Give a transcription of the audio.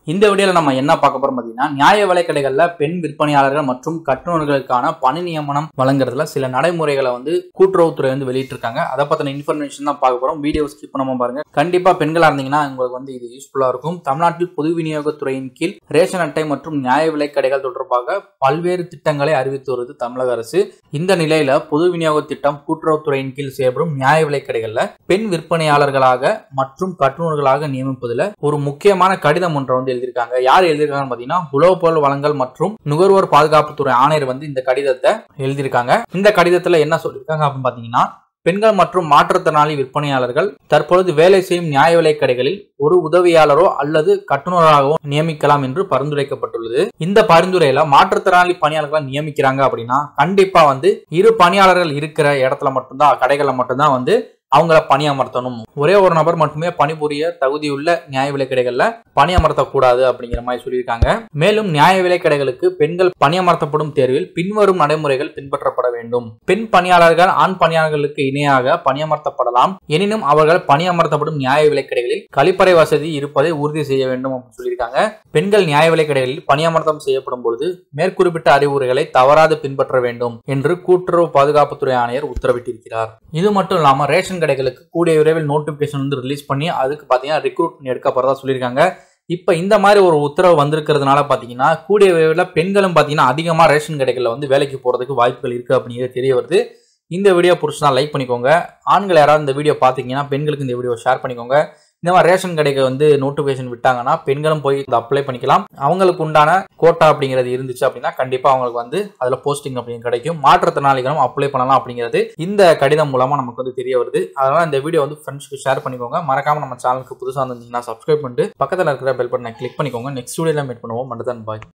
இந்த வீடியோல நம்ம என்ன பார்க்க போறோம் பார்த்தீங்கன்னா நியாய விலைக்கடைகள்ல பெண் விற்பனையாளர்கள் மற்றும் கட்டுநர்களுக்கான பணி நியமனம் வழங்குறதுல சில நடைமுறைகளை வந்து கூட்டுறவுத்துறை வந்து வெளியிட்டிருக்காங்க அதை பத்தின இன்ஃபர்மேஷன் தான் பார்க்க போறோம் வீடியோ ஸ்கிப் பண்ணாம பாருங்க கண்டிப்பா பெண்களா இருந்தீங்கன்னா உங்களுக்கு வந்து இது யூஸ்ஃபுல்லா இருக்கும் தமிழ்நாட்டில் பொது விநியோகத்துறையின் கீழ் ரேஷன் அட்டை மற்றும் நியாய விலைக்கடைகள் தொடர்பாக பல்வேறு திட்டங்களை அறிவித்து வருது தமிழக அரசு இந்த நிலையில பொது விநியோக திட்டம் கூட்டுறவுத்துறையின் கீழ் செயல்படும் நியாய விலைக்கடைகள்ல பெண் விற்பனையாளர்களாக மற்றும் கட்டுநர்களாக நியமிப்பதுல ஒரு முக்கியமான கடிதம் ஒன்றை வந்து எழுதியிருக்காங்க யார் எழுதியிருக்காங்கன்னு பாத்தீங்கன்னா உலகப் பொருள் வழங்கல் மற்றும் நுகர்வோர் பாதுகாப்புத்துறை ஆணையர் வந்து இந்த கடிதத்தை எழுதியிருக்காங்க இந்த கடிதத்துல என்ன சொல்லியிருக்காங்க அப்படின்னு பாத்தீங்கன்னா பெண்கள் மற்றும் மாற்றுத்திறனாளி விற்பனையாளர்கள் தற்பொழுது வேலை செய்யும் நியாய விலைக் கடைகளில் ஒரு உதவியாளரோ அல்லது கட்டுநராகவோ நியமிக்கலாம் என்று பரிந்துரைக்கப்பட்டுள்ளது இந்த பரிந்துரையில மாற்றுத்திறனாளி பணியாளர்களை நியமிக்கிறாங்க அப்படின்னா கண்டிப்பா வந்து இரு பணியாளர்கள் இருக்கிற இடத்துல மட்டும்தான் கடைகள்ல மட்டும்தான் வந்து அவங்கள பணியமர்த்தணும் ஒரே ஒரு நபர் மட்டுமே பணிபுரிய தகுதியுள்ள நியாய விலைக் கடைகள்ல பணியமர்த்தக்கூடாது அப்படிங்கிற மாதிரி சொல்லியிருக்காங்க மேலும் நியாய விலைக் கடைகளுக்கு பெண்கள் பணியமர்த்தப்படும் தேர்வில் பின்வரும் நடைமுறைகள் பின்பற்றப்பட வேண்டும் பெண் பணியாளர்கள் ஆண் பணியாளர்களுக்கு இணையாக பணியமர்த்தப்படலாம் எனினும் அவர்கள் பணியமர்த்தப்படும் நியாய விலைக் கடைகளில் கழிப்பறை வசதி இருப்பதை உறுதி செய்ய வேண்டும் அப்படின்னு சொல்லியிருக்காங்க பெண்கள் நியாய விலைக் கடைகளில் பணியமர்த்தம் செய்யப்படும் பொழுது மேற்குறிப்பிட்ட அறிவுரைகளை தவறாது பின்பற்ற வேண்டும் என்று கூட்டுறவு பாதுகாப்புத்துறை ஆணையர் உத்தரவிட்டிருக்கிறார் இது மட்டும் இல்லாம ரேஷன் கடைகளுக்கு கூடிய விரைவில் நோட்டிபிகேஷன் வந்து ரிலீஸ் பண்ணி அதுக்கு பாத்தீங்கன்னா ரிக்ரூட் எடுக்கப்படுறதா சொல்லியிருக்காங்க இப்போ இந்த மாதிரி ஒரு உத்தரவு வந்திருக்கிறதுனால பார்த்தீங்கன்னா கூடிய விரைவில் பெண்களும் பார்த்தீங்கன்னா அதிகமாக ரேஷன் கடைகளில் வந்து வேலைக்கு போகிறதுக்கு வாய்ப்புகள் இருக்குது அப்படிங்கிறது தெரிய வருது இந்த வீடியோ பிடிச்சா லைக் பண்ணிக்கோங்க ஆண்கள் யாராவது இந்த வீடியோ பார்த்தீங்கன்னா பெண்களுக்கு இந்த வீடியோ ஷேர் பண்ணிக்கோங்க இந்த மாதிரி ரேஷன் கடைக்கு வந்து நோட்டிஃபிகேஷன் விட்டாங்கன்னா பெண்களும் போய் இதை அப்ளை பண்ணிக்கலாம் அவங்களுக்கு உண்டான கோட்டா அப்படிங்கிறது இருந்துச்சு அப்படின்னா கண்டிப்பாக அவங்களுக்கு வந்து அதில் போஸ்டிங் அப்படிங்க கிடைக்கும் மாற்றுத்திறனாளிகளும் அப்ளை பண்ணலாம் அப்படிங்கிறது இந்த கடிதம் மூலமாக நமக்கு வந்து தெரிய வருது அதனால இந்த வீடியோ வந்து ஃப்ரெண்ட்ஸ்க்கு ஷேர் பண்ணிக்கோங்க மறக்காம நம்ம சேனலுக்கு புதுசாக இருந்தீங்கன்னா சப்ஸ்கிரைப் பண்ணிட்டு பக்கத்தில் இருக்கிற பெல் பட்டனை கிளிக் பண்ணிக்கோங்க நெக்ஸ்ட் வீடியோவில் மீட் பண்ணுவோம் மட்டும் பாய்